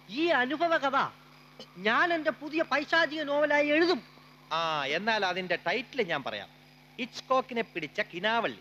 ഈ അനുഭവ കഥ ഞാൻ എന്റെ പുതിയ പൈശാചിക നോവലായി എഴുതും ആ എന്നാൽ അതിന്റെ ടൈറ്റിൽ ഞാൻ പറയാം ഇച്ച്കോക്കിനെ പിടിച്ച കിനാവള്ളി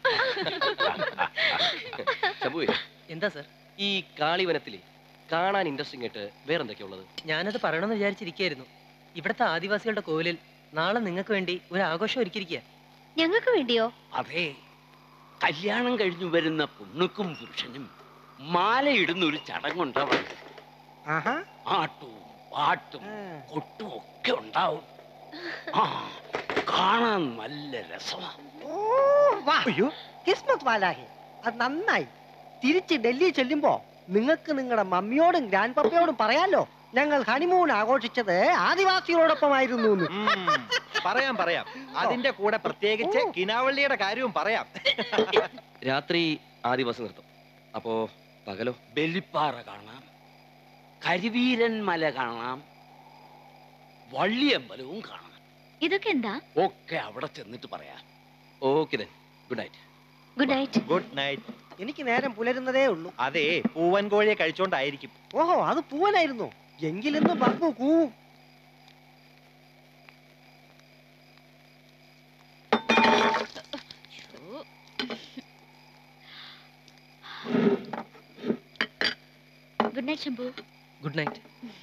ശബുവേ എന്താ സർ ഈ കാളിവനത്തിലെ കാണാൻ ഇൻട്രസ്റ്റിംഗ് ആയിട്ട് വേറെന്തൊക്കെയാ ഉള്ളത് ഞാനത് പറയണമെന്ന് വിചാരിച്ചിരിക്കുകയായിരുന്നു ഇവിടുത്തെ ആദിവാസികളുടെ കോവിലിൽ നാളെ നിങ്ങൾക്ക് വേണ്ടി ഒരു ആഘോഷം ഒരുക്കിയിരിക്കുക ഞങ്ങൾക്ക് വേണ്ടിയോ അതെ കല്യാണം കഴിഞ്ഞു വരുന്ന പെണ്ണുക്കും പുരുഷനും മാലയിടുന്ന ഒരു ചടങ്ങുണ്ടാവും ആട്ടും പാട്ടും കൊട്ടും ഒക്കെ ഉണ്ടാവും ആ കാണാൻ നല്ല രസമാ അയ്യോ കിസ്മത്ത് വാലാഹെ അത് നന്നായി തിരിച്ച് ഡൽഹി ചെല്ലുമ്പോ നിങ്ങൾക്ക് നിങ്ങളുടെ മമ്മിയോടും ഗ്രാൻഡ് പപ്പയോടും പറയാലോ ഞങ്ങൾ ഹണിമൂൺ ആഘോഷിച്ചത് ആദിവാസികളോടൊപ്പമായിരുന്നു എന്ന്. ഉം, പറയാം പറയാം അതിന്റെ കൂടെ പ്രത്യേകിച്ച് കിനാവള്ളിയുടെ കാര്യവും പറയാം രാത്രി ആദിവാസി നൃത്തം അപ്പോ പകലോ ബലിപ്പാറ കാണാം കരിവീരൻ മല കാണാം വള്ളിയമ്പലവും കാണാം ഇതൊക്കെ എന്താ ഒക്കെ അവിടെ ചെന്നിട്ട് പറയാം okay then good night good night good night എനിക്ക് നേരം പുലരുന്നതേ ഉള്ളൂ അതെ പൂവൻ കോഴിയെ കഴിച്ചോണ്ടായിരിക്കും ഓഹോ അത് പൂവനായിരുന്നു എങ്കിലിന്ന് ബബ്ബു കൂവും good night Shambhu good night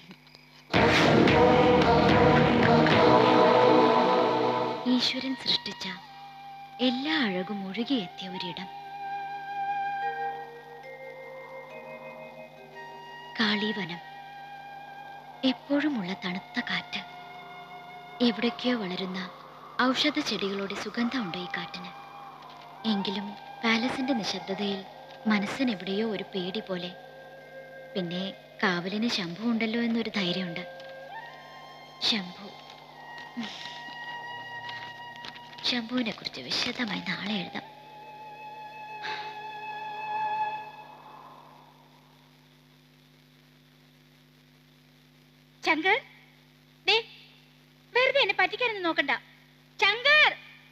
ഈശ്വരൻ സൃഷ്ടിച്ച എല്ലാ അഴകും ഒഴുകിയെത്തിയ ഒരിടം കാളീവനം എപ്പോഴുമുള്ള തണുത്ത കാറ്റ് എവിടേക്കോ വളരുന്ന ഔഷധ ചെടികളുടെ സുഗന്ധമുണ്ട് ഈ കാറ്റിന് എങ്കിലും പാലസിന്റെ നിശബ്ദതയിൽ മനസ്സിന് എവിടെയോ ഒരു പേടി പോലെ പിന്നെ കാവലിന് ശംഭു ഉണ്ടല്ലോ എന്നൊരു ധൈര്യമുണ്ട് ശംഭു ശംഭുവിനെ കുറിച്ച് വിശദമായി നാളെ എഴുതാം ശങ്കർ ദേ വെറുതെ എന്നെ പറ്റിക്കാനൊന്നും നോക്കണ്ട ശങ്കർ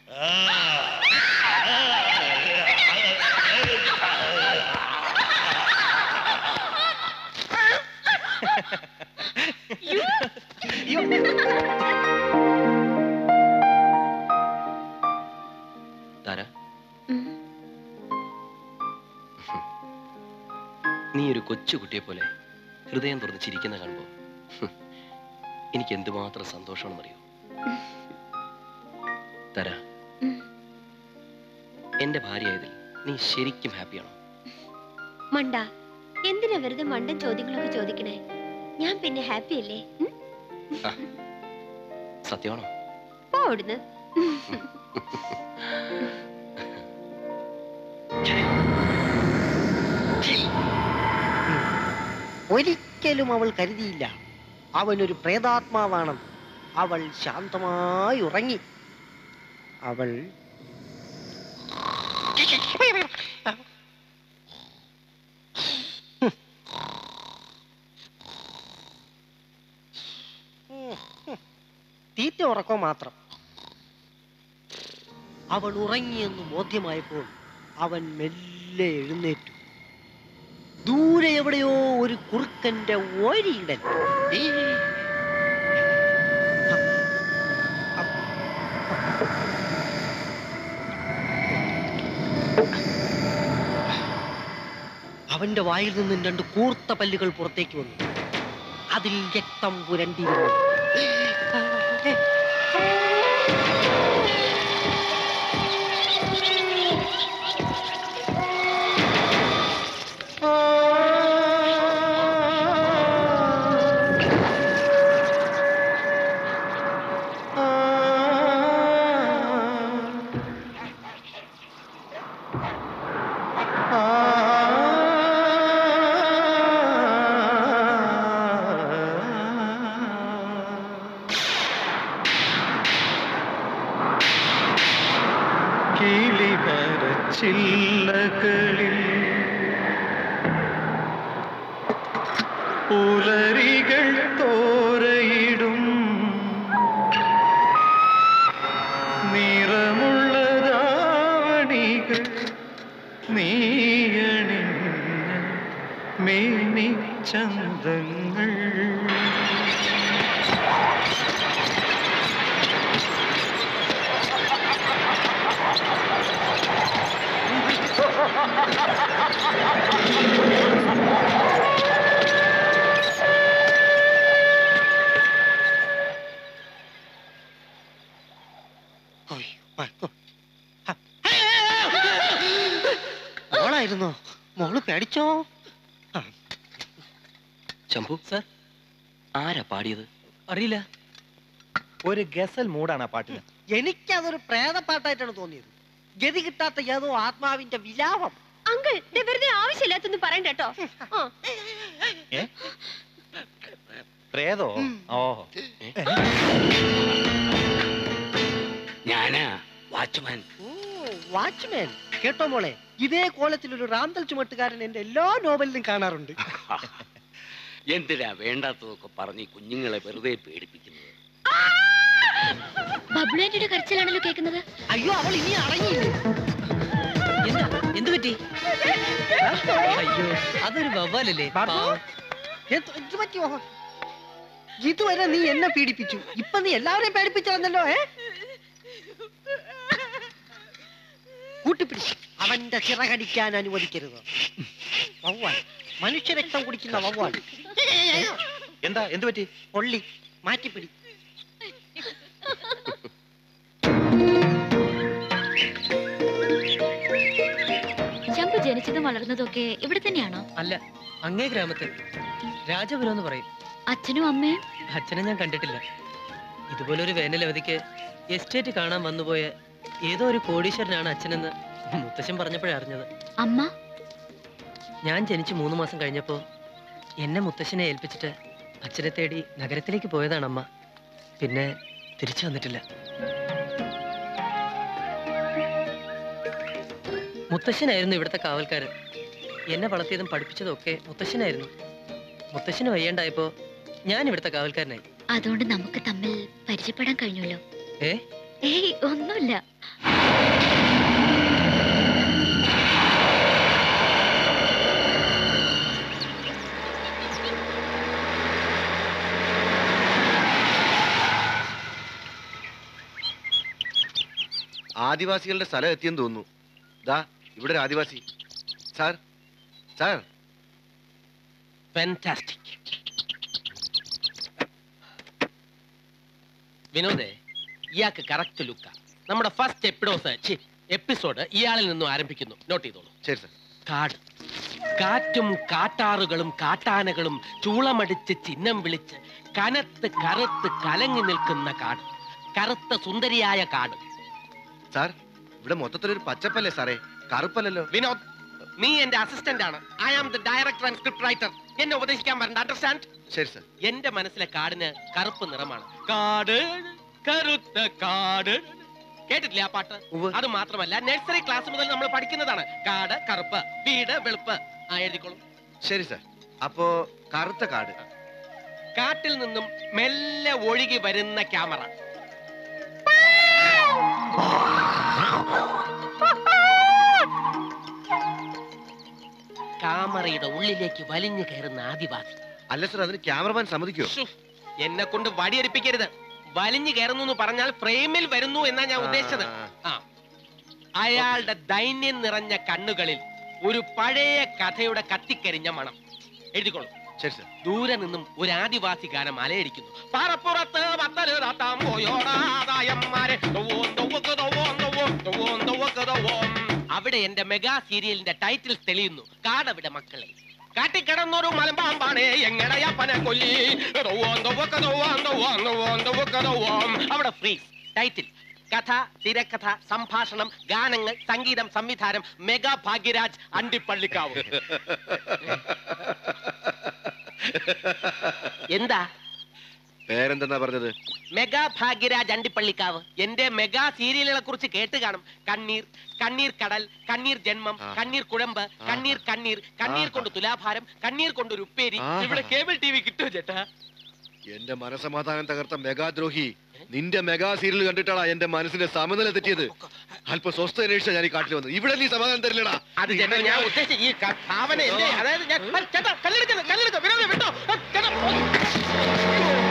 താര ഉം. നീ ഒരു കൊച്ചു കുട്ടിയെ പോലെ ഹൃദയം തുറന്ന് ചിരിക്കുന്ന കാണുമ്പോൾ എനിക്ക് എന്തുമാത്രം സന്തോഷമാണെന്നറിയോ തര ഉം. എന്റെ ഭാര്യയായതിൽ നീ ശരിക്കും ഹാപ്പിയാണോ മണ്ട എന്തിനാ വെറുതെ മണ്ടൻ ചോദ്യങ്ങളൊക്കെ ചോദിക്കണേ ഞാൻ പിന്നെ ഹാപ്പി അല്ലേ ഉം? സത്യമാണോ പോ അവിടുന്ന് ഒരിക്കലും അവൾ കരുതിയില്ല അവനൊരു പ്രേതാത്മാവാണെന്ന് അവൾ ശാന്തമായി ഉറങ്ങി അവൾ തീറ്റ ഉറക്കോ മാത്രം അവൾ ഉറങ്ങിയെന്ന് ബോധ്യമായപ്പോൾ അവൻ മെല്ലെ എഴുന്നേറ്റു ദൂരെ എവിടെയോ ഒരു കുറുക്കന്റെ ഓരിയിടൽ ഏ. അവന്റെ വായിൽ നിന്നും രണ്ട് കൂർത്ത പല്ലുകൾ പുറത്തേക്ക് വന്നു അതിൽ രക്തം പുരണ്ടിരുന്നു മേനി ചന്തങ്ങൾ മോളായിരുന്നോ മോള് പേടിച്ചോ ശംഭു സർ ആരാ പാടിയത് അറിയില്ല ഒരു ഗസൽ മൂടാണ് ആ പാട്ടിന് എനിക്കതൊരു പ്രേതപ്പാട്ടായിട്ടാണ് തോന്നിയത് ഗതി കിട്ടാത്ത ഏതോ ആത്മാവിന്റെ വിലാപം അങ്കിൾ വെറുതെ ആവശ്യമില്ലാത്തൊന്നും പറയണ്ട കേട്ടോ പ്രേതോ ഓ ഞാനാ വാച്ച്മാൻ ഓ വാച്ച്മാൻ കേട്ടോ മോളെ ഇതേ കോലത്തിൽ ഒരു റാന്തൽ ചുമട്ടുകാരൻ എന്റെ എല്ലാ നോവലിലും കാണാറുണ്ട് എന്തിനാ വേണ്ടാത്തതൊക്കെ പറഞ്ഞ് ഈ കുഞ്ഞുങ്ങളെ വെറുതെ പേടിപ്പിക്കുന്നത് ബബ്ലുവിന്റെ കരച്ചിലാണല്ലോ കേൾക്കുന്നത് അയ്യോ അവൾ ഇനി അടങ്ങിയില്ലേ എന്താ എന്ത് പറ്റി അയ്യോ അതൊരു വവ്വാലല്ലേ ബാബു, പാവം. എന്ത് എന്ത് പറ്റിയോ ഇതുവരെ നീ എന്നെ പീഡിപ്പിച്ചു ഇപ്പൊ നീ എല്ലാവരെയും പേടിപ്പിച്ചാന്നല്ലോ ഏ കൂട്ടിപ്പിടിച്ചു അവന്റെ ചിറകടിക്കാൻ അനുവദിക്കരുത് വവ്വാൽ മനുഷ്യരക്തം കുടിക്കുന്ന വവ്വാൽ എന്താ എന്ത് പറ്റി പൊള്ളി മാറ്റിപ്പിടി ശംഭു ജനിച്ചതും വളർന്നതും ഒക്കെ ഇവിടെ തന്നെയാണോ അല്ല അങ്ങേ ഗ്രാമത്തിൽ രാജപുരം എന്ന് പറയും അച്ഛനും അമ്മയും അച്ഛനെ ഞാൻ കണ്ടിട്ടില്ല ഇതുപോലൊരു വേനലവധിക്ക് എസ്റ്റേറ്റ് കാണാൻ വന്നുപോയ ഏതോ ഒരു കോടീശ്വരനാണ് അച്ഛനെന്ന് മുത്തശ്ശൻ പറഞ്ഞപ്പോഴേ അറിഞ്ഞത് അമ്മ ഞാൻ ജനിച്ച് മൂന്ന് മാസം കഴിഞ്ഞപ്പോൾ എന്നെ മുത്തശ്ശനെ ഏൽപ്പിച്ചിട്ട് അച്ഛനെ തേടി നഗരത്തിലേക്ക് പോയതാണ് അമ്മ പിന്നെ തിരിച്ചു വന്നിട്ടില്ല മുത്തശ്ശനായിരുന്നു ഇവിടുത്തെ കാവൽക്കാരൻ എന്നെ വളർത്തിയതും പഠിപ്പിച്ചതും ഒക്കെ മുത്തശ്ശനായിരുന്നു മുത്തശ്ശന് വയ്യാണ്ടായപ്പോ ഞാൻ ഇവിടുത്തെ കാവൽക്കാരനായി അതുകൊണ്ട് നമുക്ക് തമ്മിൽ പരിചയപ്പെടാൻ കഴിഞ്ഞല്ലോ ഏ ഏയ് ഒന്നുമില്ല ആദിവാസികളുടെ സ്ഥലം എത്തിയെന്ന് തോന്നുന്നു ദാ ഇവിടെ ഒരു ആദിവാസി സാർ സാർ ഫാന്റാസ്റ്റിക് വിനോദേ ഇയാൾക്ക് കറക്റ്റ് ലുക്ക നമ്മുടെ ഫസ്റ്റ് എപ്പിഡോസ് എപ്പിസോഡ് ഇയാളിൽ നിന്നും ആരംഭിക്കുന്നു നോട്ട് ചെയ്തോളൂ ശരി സാർ കാട് കാറ്റും കാട്ടാറുകളും കാട്ടാനകളും ചൂളമടിച്ച് ചിഹ്നം വിളിച്ച് കനത്ത് കറുത്ത് കലങ്ങി നിൽക്കുന്ന കാട് കറുത്ത സുന്ദരിയായ കാട് സാർ ഇവിടെ മൊത്തത്തിലൊരു പച്ചപ്പല്ലേ സാറേ കറുപ്പല്ലല്ലോ വിനോദ് നീ എന്റെ അസിസ്റ്റന്റ് ആണ് I am the director and script writer എന്നെ ഉപദേശിക്കാൻ വരണ്ട അണ്ടർസ്റ്റാൻഡ് ശരി സാർ എന്റെ മനസ്സിലെ കാടിന് കറുപ്പ് നിറമാണ് കാട് കറുത്ത കാട് കേട്ടിട്ടില്ലേ ആ പാട്ട് ഉവ്വ്. അത് മാത്രമല്ല നഴ്സറി ക്ലാസ് മുതൽ നമ്മൾ പഠിക്കുന്നതാണ് കാട് കറുപ്പ് വീട് വെളുപ്പ് ആ എഴുതിക്കോളും ശരി സാർ അപ്പോ കറുത്ത കാട് കാട്ടിൽ നിന്നും മെല്ലെ ഒഴുകി വരുന്ന ക്യാമറ ക്യാമറയുടെ ഉള്ളിലേക്ക് വലിഞ്ഞു കയറുന്ന ആദിവാസി അല്ല സാർ അതിന് ക്യാമറമാൻ സമ്മതിക്കോ ശ്ശോ, എന്നെ കൊണ്ട് വടിയെടുപ്പിക്കരുത് വലിഞ്ഞു കയറുന്നു എന്ന് പറഞ്ഞാൽ ഫ്രെയിമിൽ വരുന്നു എന്നാ ഞാൻ ഉദ്ദേശിച്ചത് ആ, ആ അയാളുടെ ദൈന്യം നിറഞ്ഞ കണ്ണുകളിൽ ഒരു പഴയ കഥയുടെ കത്തിക്കരിഞ്ഞ മണം എഴുതിക്കോളൂ ശരി സാർ ദൂരെ നിന്നും ഒരു ആദിവാസി ഗാനം അലയടിക്കുന്നു പാറപ്പുറത്ത് വത്തല് താത്താം പോയോടാദായന്മാരെ ദവ്വോം ദവ്വക്ക് ദവ്വോം ദവ്വോം ദവ്വോം ദവ്വക്ക് ദവ്വോം. അവിടെ എന്റെ മെഗാ സീരിയലിന്റെ ടൈറ്റിൽ തെളിയുന്നു കാടവിടെ മക്കളെ കാട്ടിക്കിടന്നൊരു മലമ്പാമ്പാണേ എങ്ങടയപ്പനെ കൊല്ലി ദവ്വോം ദവ്വക്ക് ദവ്വോം ദവ്വോം ദവ്വോം ദവ്വക്ക് ദവ്വോം. അവിടെ ഫ്രീസ് ടൈറ്റിൽ കഥ തിരക്കഥ സംഭാഷണം ഗാനങ്ങൾ സംഗീതം സംവിധാനം മെഗാ ഭാഗ്യരാജ് അണ്ടിപ്പള്ളിക്കാവ് എന്താ പേരെന്തെന്നാ പറഞ്ഞത് മെഗാ ഭാഗ്യരാജ് അണ്ടിപ്പള്ളിക്കാവ് എന്റെ മെഗാ സീരിയലുകളെ കുറിച്ച് കേട്ട് കാണും കണ്ണീർ കണ്ണീർ കടൽ കണ്ണീർ ജന്മം ആഹാ. കണ്ണീർ കുഴമ്പ് കണ്ണീർ കണ്ണീർ കണ്ണീർ ആഹാ. കൊണ്ട് തുലാഭാരം കണ്ണീർ കൊണ്ട് ഒരു ഉപ്പേരി ആഹാ. ഇവിടെ കേബിൾ ടി വി കിട്ടുമോ ചേട്ടാ എന്റെ മനസമാധാനം തകർത്ത മെഗാദ്രോഹി നിന്റെ മെഗാ സീരിയൽ കണ്ടിട്ടാണ് എന്റെ മനസ്സിന്റെ സമനില തെറ്റിയത് അല്പ സ്വസ്ഥ അന്വേഷിച്ച ഞാൻ ഈ കാട്ടിൽ വന്നത് ഇവിടെ നീ സമാധാനം തരില്ലടാ അത് ചേട്ടാ ഞാൻ ഉദ്ദേശിച്ച ഈ ക- ഭാവന എന്റെ അതായത് ഞാൻ ആ, ചേട്ടാ കല്ലെടുക്കുന്നത് കല്ലെടുക്കുക വിനോദം വിട്ടോ ആ, ചേട്ടാ